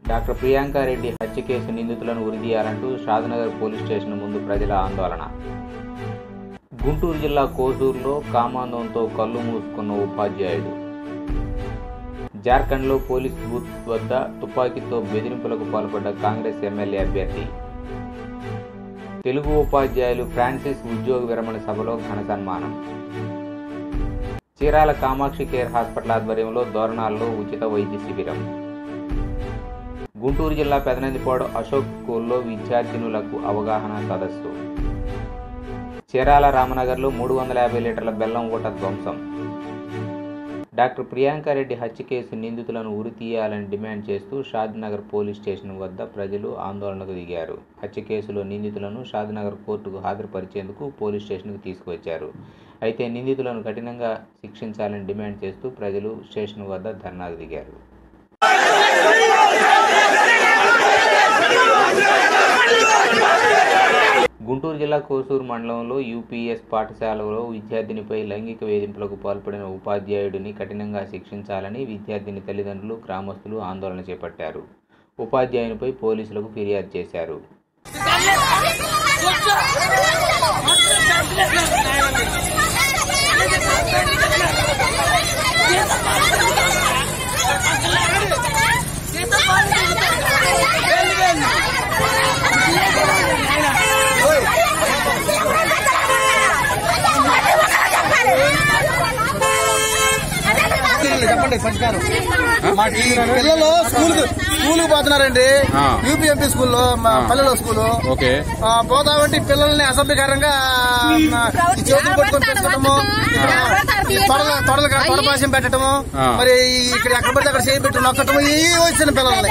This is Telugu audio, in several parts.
డాక్టర్ ప్రియాంకారెడ్డి హత్య కేసు నిందితులను ఉరిదీయాలంటూ షాద్నగర్ పోలీస్ స్టేషన్ ముందు ప్రజల ఆందోళన గుంటూరు జిల్లా కోసూరులో కామాందంతో కళ్ళు మూసుకున్న ఉపాధ్యాయుడు జార్ఖండ్లో పోలీస్ బూత్ వద్ద తుపాకీతో బెదిరింపులకు పాల్పడ్డ కాంగ్రెస్ ఎమ్మెల్యే అభ్యర్థి తెలుగు ఉపాధ్యాయులు ఫ్రాన్సిస్ ఉద్యోగ విరమణ సభలో ఘన సన్మానం చీరాల కామాక్షి కేర్ హాస్పిటల్ ఆధ్వర్యంలో దోరణాల్లో ఉచిత వైద్య శిబిరం గుంటూరు జిల్లా పెదనందిపాడు అశోక్ స్కూల్లో విద్యార్థినులకు అవగాహన సదస్సు చీరాల రామనగర్లో మూడు వందల యాభై లీటర్ల బెల్లం ఊట ధ్వంసం డాక్టర్ ప్రియాంకారెడ్డి హత్య కేసు నిందితులను ఉరి తీయాలని డిమాండ్ చేస్తూ షాద్నగర్ పోలీస్ స్టేషన్ వద్ద ప్రజలు ఆందోళనకు దిగారు హత్య కేసులో నిందితులను షాద్నగర్ కోర్టుకు హాజరుపరిచేందుకు పోలీస్ స్టేషన్కు తీసుకువచ్చారు అయితే నిందితులను కఠినంగా శిక్షించాలని డిమాండ్ చేస్తూ ప్రజలు స్టేషన్ వద్ద ధర్నాకు దిగారు గుంటూరు జిల్లా కోసూరు మండలంలో యూపీఎస్ పాఠశాలలో విద్యార్థినిపై లైంగిక వేధింపులకు పాల్పడిన ఉపాధ్యాయుడిని కఠినంగా శిక్షించాలని విద్యార్థిని తల్లిదండ్రులు గ్రామస్తులు ఆందోళన చేపట్టారు ఉపాధ్యాయునిపై పోలీసులకు ఫిర్యాదు చేశారు చెప్పండి పరిష్కారం ఈ పిల్లలు స్కూల్ స్కూల్ పోతున్నారండి యూపీఎంపీ స్కూల్లో మా పల్లెలో స్కూల్ ఓకే పోతామంటే ఈ పిల్లల్ని అసభ్యకరంగా ఆ, ఈ చేతులు పట్టుకొని పెట్టుకోవడము ఈ తొడల తొడల కాడ తొడపాసం పెట్టడము ఆ. మరి ఈ ఇక్కడ ఎక్కడ పడితే అక్కడ చేయి పెట్టి నొక్కటము ఈ వచ్చిన పిల్లల్ని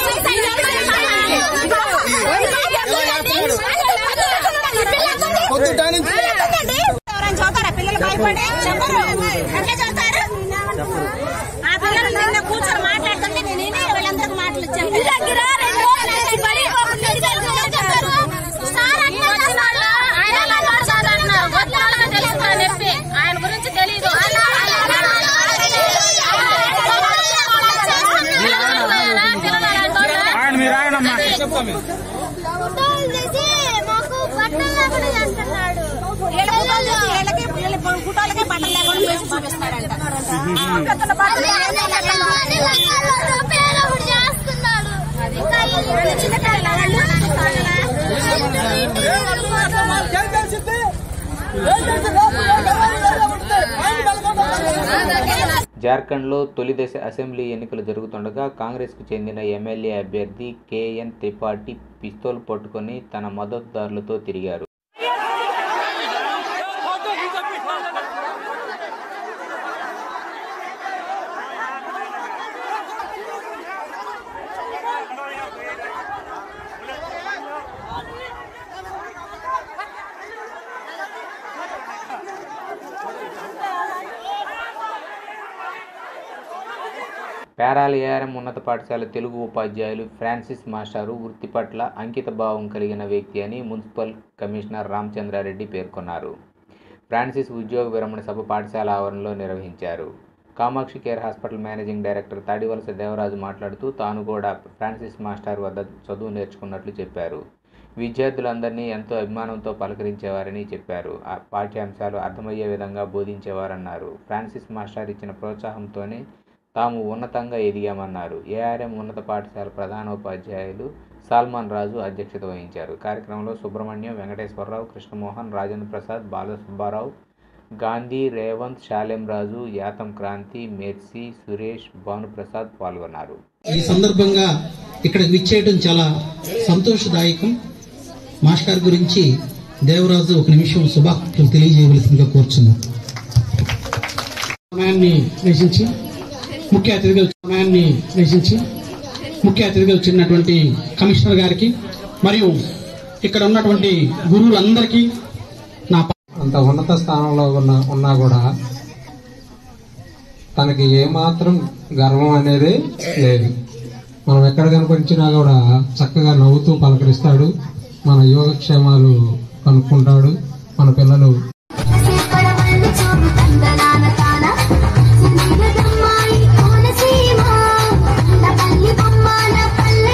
పొద్దుట నుంచి ఎవరైనా చూస్తారా పిల్లలు భయపడి చెప్పరు ఎట్లా చూస్తారు ఆ పిల్లలు నిన్న కూర్చొని మాట్లాడుతుంటే నేను విని వీళ్ళందరికీ మాటలు ఇచ్చాను దగ్గర రెండు రోజులు నుంచి బడి పోకుండా ఇంటి దగ్గర చెప్తారు. సార్ అట్లా వచ్చినాడు. ఆయన అలా కాదు సార్ అంటున్నారు. వచ్చిన వాళ్ళకి తెలుసు అని చెప్పి. ఆయన గురించి తెలీదు ఆయన మీరు ఆగనమ్మా ఫోటోలు తీసి మాకు బట్టలు లేకుండా చేస్తున్నాడు వీళ్ళ ఫోటోలు తీసి వీళ్ళకి వీళ్ళ ఫోటోలకే బట్టలు లేకుండా వేసి చూపిస్తారంట పెద్దల బట్టలు చేస్తున్నాడు చిన్నపిల్లలు జార్ఖండ్లో తొలి దశ అసెంబ్లీ ఎన్నికలు జరుగుతుండగా కాంగ్రెస్కు చెందిన ఎమ్మెల్యే అభ్యర్థి కేఎన్ త్రిపాఠి పిస్తోల్ పట్టుకొని తన మద్దతుదారులతో తిరిగారు పేరాల ఏఆర్ఎం ఉన్నత పాఠశాల తెలుగు ఉపాధ్యాయులు ఫ్రాన్సిస్ మాస్టారు వృత్తి పట్ల అంకిత భావం కలిగిన వ్యక్తి అని మున్సిపల్ కమిషనర్ రామచంద్రారెడ్డి పేర్కొన్నారు ఫ్రాన్సిస్ ఉద్యోగ విరమణ సభ పాఠశాల ఆవరణలో నిర్వహించారు Kamakshi care hospital managing director Tadivalasa Devaraju మాట్లాడుతూ తాను కూడా ఫ్రాన్సిస్ మాస్టర్ వద్ద చదువు నేర్చుకున్నట్లు చెప్పారు విద్యార్థులందరినీ ఎంతో అభిమానంతో పలకరించేవారని చెప్పారు ఆ పాఠ్యాంశాలు అర్థమయ్యే విధంగా బోధించేవారన్నారు ఫ్రాన్సిస్ మాస్టర్ ఇచ్చిన ప్రోత్సాహంతోనే తాము ఉన్నతంగా ఎదిగామన్నారు ఏఆర్ఎం ఉన్నత పాఠశాల ప్రధానోపాధ్యాయులు సాల్మాన్ రాజు అధ్యక్షత వహించారు కార్యక్రమంలో సుబ్రహ్మణ్యం వెంకటేశ్వరరావు కృష్ణమోహన్ రాజేంద్ర ప్రసాద్ బాలసుబ్బారావు గాంధీ రేవంత్ శాలెం రాజు యాతం క్రాంతి మెర్సీ సురేష్ భానుప్రసాద్ పాల్గొన్నారు ఈ సందర్భంగా ఇక్కడికి విచ్చేయడం చాలా సంతోషదాయకం మాస్టర్ గురించి దేవరాజు ఒక నిమిషం శుభాకాంక్షలు తెలియజేయవలసిందిగా కోరుచున్నాం సమయాన్ని వేసించి ముఖ్య అతిథిగా సమయాన్ని వేసించి ముఖ్య అతిథిగా వచ్చినటువంటి కమిషనర్ గారికి మరియు ఇక్కడ ఉన్నటువంటి గురువులందరికీ నా అంత ఉన్నత స్థానంలో ఉన్న ఉన్నా కూడా తనకి ఏమాత్రం గర్వం అనేది లేదు మనం ఎక్కడ కనిపించినా కూడా చక్కగా నవ్వుతూ పలకరిస్తాడు మన యోగక్షేమాలు కనుక్కుంటాడు మన పిల్లలు పడవళ్ళు చూడు తందనాన తాన చిన్నదమ్మాయి కోనసీమ పల్లి బొమ్మన పల్లె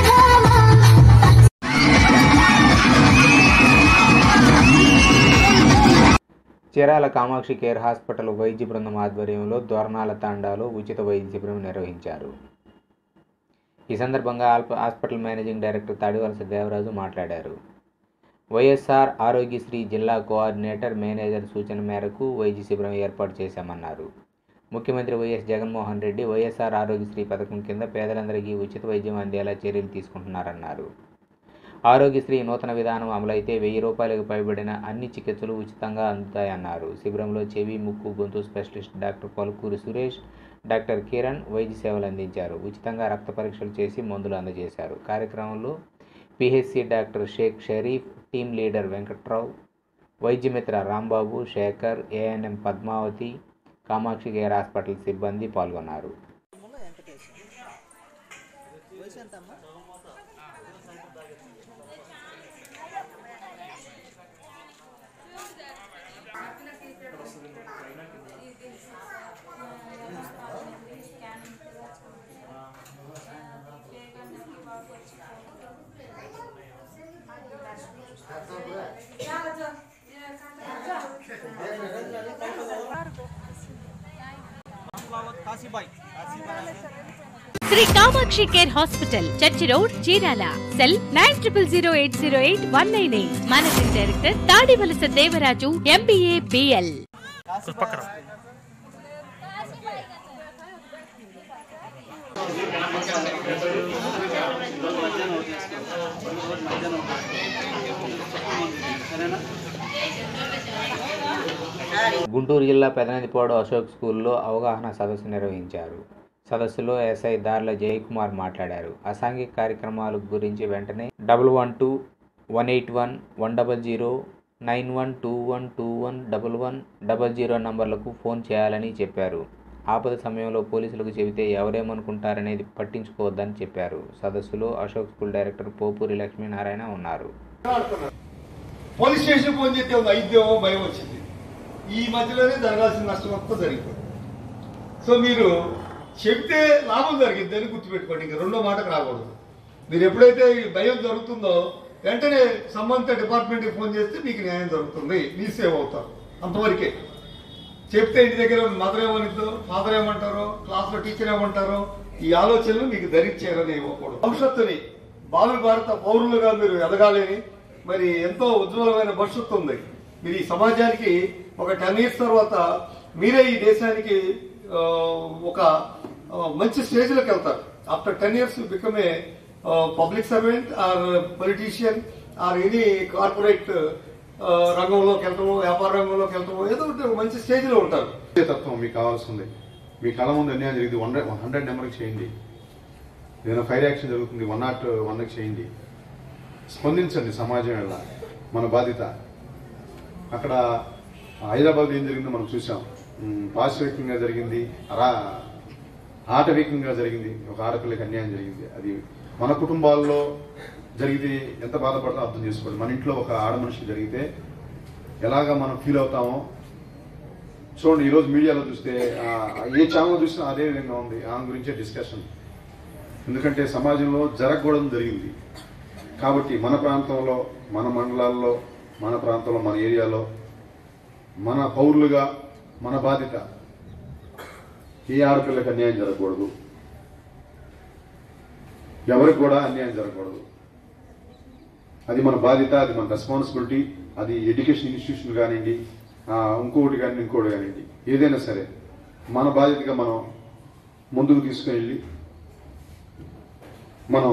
చీరాల కామాక్షి కేర్ హాస్పిటల్ వైద్య బృందం ఆధ్వర్యంలో దోరణాల తాండాలో ఉచిత వైద్య శిబిరం నిర్వహించారు ఈ సందర్భంగా ఆల్ప- hospital managing director Tadivalasa Devaraju మాట్లాడారు వైఎస్ఆర్ ఆరోగ్యశ్రీ జిల్లా కోఆర్డినేటర్ మేనేజర్ సూచన మేరకు వైద్య శిబిరం ఏర్పాటు చేశామన్నారు ముఖ్యమంత్రి వైఎస్ జగన్మోహన్ రెడ్డి వైఎస్ఆర్ ఆరోగ్యశ్రీ పథకం కింద పేదలందరికీ ఉచిత వైద్యం అందేలా చర్యలు తీసుకుంటున్నారన్నారు ఆరోగ్యశ్రీ నూతన విధానం అమలైతే వెయ్యి రూపాయలకు పైబడిన అన్ని చికిత్సలు ఉచితంగా అందుతాయన్నారు శిబిరంలో చెవి ముక్కు గొంతు specialist doctor Palukuri Suresh doctor Kiran వైద్య సేవలు అందించారు ఉచితంగా రక్త పరీక్షలు చేసి మందులు అందజేశారు కార్యక్రమంలో PHC doctor Sheikh Sharif team leader Venkatrao వైద్యమిత్ర Rambabu Sekhar ANM Padmavathi Kamakshi care hospital సిబ్బంది పాల్గొన్నారు Sri Kamakshi care hospital church road Chirala cell nine triple zero eight zero eight one nine eight managing director Tadivalasa Devaraju MBA BL Guntur జిల్లా పెదనదిపాడు అశోక్ స్కూల్లో అవగాహన సదస్సు నిర్వహించారు సదస్సులో ఎస్ఐ దార్ల జయకుమార్ మాట్లాడారు అసాంఘిక కార్యక్రమాల గురించి వెంటనే double one two one eight one one double zero nine one two one two one double one double zero నంబర్లకు ఫోన్ చేయాలని చెప్పారు ఆపద సమయంలో పోలీసులకు చెబితే ఎవరేమనుకుంటారనేది పట్టించుకోవద్దని చెప్పారు సదస్సులో అశోక్ స్కూల్ డైరెక్టర్ పోపూరి లక్ష్మీనారాయణ ఉన్నారు పోలీస్ స్టేషన్ ఫోన్ చేస్తే ఒక ఐదేమో భయం వచ్చింది ఈ మధ్యలోనే జరగాల్సిన నష్టం మొత్తం జరిగిపోయింది సో మీరు చెప్తే లాభం జరిగింది అని గుర్తుపెట్టుకోండి ఇంకా రెండో మాటకు రాకూడదు మీరు ఎప్పుడైతే ఈ భయం జరుగుతుందో వెంటనే సంబంధిత డిపార్ట్మెంట్కి ఫోన్ చేస్తే మీకు న్యాయం జరుగుతుంది మీ సేవ్ అవుతారు అంతవరకే చెప్తే ఇంటి దగ్గర మదర్ ఏమనిద్దో ఫాదర్ ఏమంటారో క్లాస్ లో టీచర్ ఏమంటారో ఈ ఆలోచనలు మీకు ధరించారని ఇవ్వకూడదు భవిష్యత్తుని భావి భారత పౌరులుగా మీరు ఎదగాలని మరి ఎంతో ఉజ్వలమైన భవిష్యత్తు ఉంది మీరు ఈ సమాజానికి ఒక టెన్ ఇయర్స్ తర్వాత మీరే ఈ దేశానికి ఆ, ఒక ఆ, మంచి స్టేజ్లోకి వెళ్తారు after ten years become a public servant or politician or any corporate ఆ, రంగంలోకి వెళ్ళటము వ్యాపార రంగంలోకి వెళ్ళటము ఏదో ఒకటి ఒక మంచి స్టేజ్ లో ఉంటారు ఇదే తత్వం మీకు కావాల్సింది మీ కళ ముందు అన్యాయం జరిగింది వన్ వన్ హండ్రెడ్ నెంబర్కి చేయండి ఏదైనా ఫైర్ యాక్షన్ జరుగుతుంది వన్ నాట్ వన్కి చేయండి స్పందించండి సమాజం వల్ల మన బాధ్యత అక్కడ హైదరాబాద్ ఏం జరిగిందో మనం చూసాం ఉమ్, పాశవికంగా జరిగింది అరా ఆటవికంగా జరిగింది ఒక ఆడపిల్లకి అన్యాయం జరిగింది అది మన కుటుంబాల్లో జరిగితే ఎంత బాధపడతామో అర్థం చేసుకోండి మన ఇంట్లో ఒక ఆడ మనిషికి జరిగితే ఎలాగా మనం ఫీల్ అవుతామో చూడండి ఈరోజు మీడియాలో చూస్తే ఆ, ఏ ఛానల్ చూసినా అదే విధంగా ఉంది ఆమె గురించే డిస్కషన్ ఎందుకంటే సమాజంలో జరగకూడదు జరిగింది కాబట్టి మన ప్రాంతంలో మన మండలాల్లో మన ప్రాంతంలో మన ఏరియాలో మన పౌరులుగా మన బాధ్యత ఏ ఆడపిల్లకి అన్యాయం జరగకూడదు ఎవరికి కూడా అన్యాయం జరగకూడదు అది మన బాధ్యత అది మన రెస్పాన్సిబిలిటీ అది ఎడ్యుకేషన్ ఇన్స్టిట్యూషన్ కానివ్వండి ఆ, ఇంకొకటి కానీ ఇంకోటి కానివ్వండి ఏదైనా సరే మన బాధ్యతగా మనం ముందుకు తీసుకుని మనం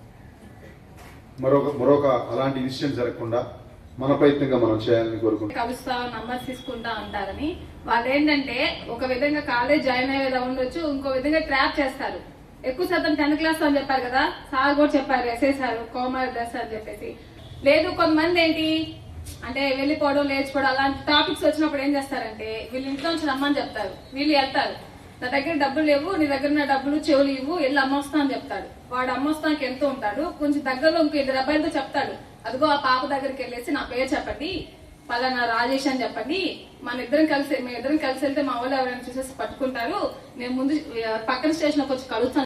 మరొక మరొక అలాంటి ఇన్సిడెంట్ జరగకుండా మన ప్రయత్నంగా మనం చేయాలని కోరుకుంటున్నాం కలుస్తా నంబర్ తీసుకుంటా అంటారని వాళ్ళు ఏంటంటే ఒక విధంగా కాలేజ్ జాయిన్ అయ్యేదా ఉండొచ్చు ఇంకో విధంగా ట్రాప్ చేస్తారు ఎక్కువ శాతం టెన్త్ క్లాస్ అని చెప్పారు కదా సార్ కూడా చెప్పారు ఎస్ఐ సార్ కోమర్ దస్ అని చెప్పేసి లేదు కొంతమంది ఏంటి అంటే వెళ్ళిపోవడం లేచిపోవడం అలాంటి టాపిక్స్ వచ్చినప్పుడు ఏం చేస్తారంటే వీళ్ళు ఇంట్లో నుంచి రమ్మని చెప్తారు వీళ్ళు వెళ్తారు నా దగ్గర డబ్బులు లేవు నీ దగ్గర ఉన్న డబ్బులు చెవులు ఇవ్వు వెళ్ళి అమ్మొస్తా అని చెప్తాడు వాడు అమ్మొస్తానికి ఎంతో ఉంటాడు కొంచెం దగ్గరలో ఇంకో ఇద్దరు అబ్బాయిలతో చెప్తాడు అదిగో ఆ పాప దగ్గరికి వెళ్ళేసి నా పేరు చెప్పండి పలానా రాజేష్ అని చెప్పండి మన ఇద్దరం కలిసి మేము ఇద్దరం కలిసి వెళ్తే మా వాళ్ళు ఎవరైనా చూసేసి పట్టుకుంటారు నేను ముందు ఆ, పక్కన స్టేషన్ వచ్చి కలుస్తాను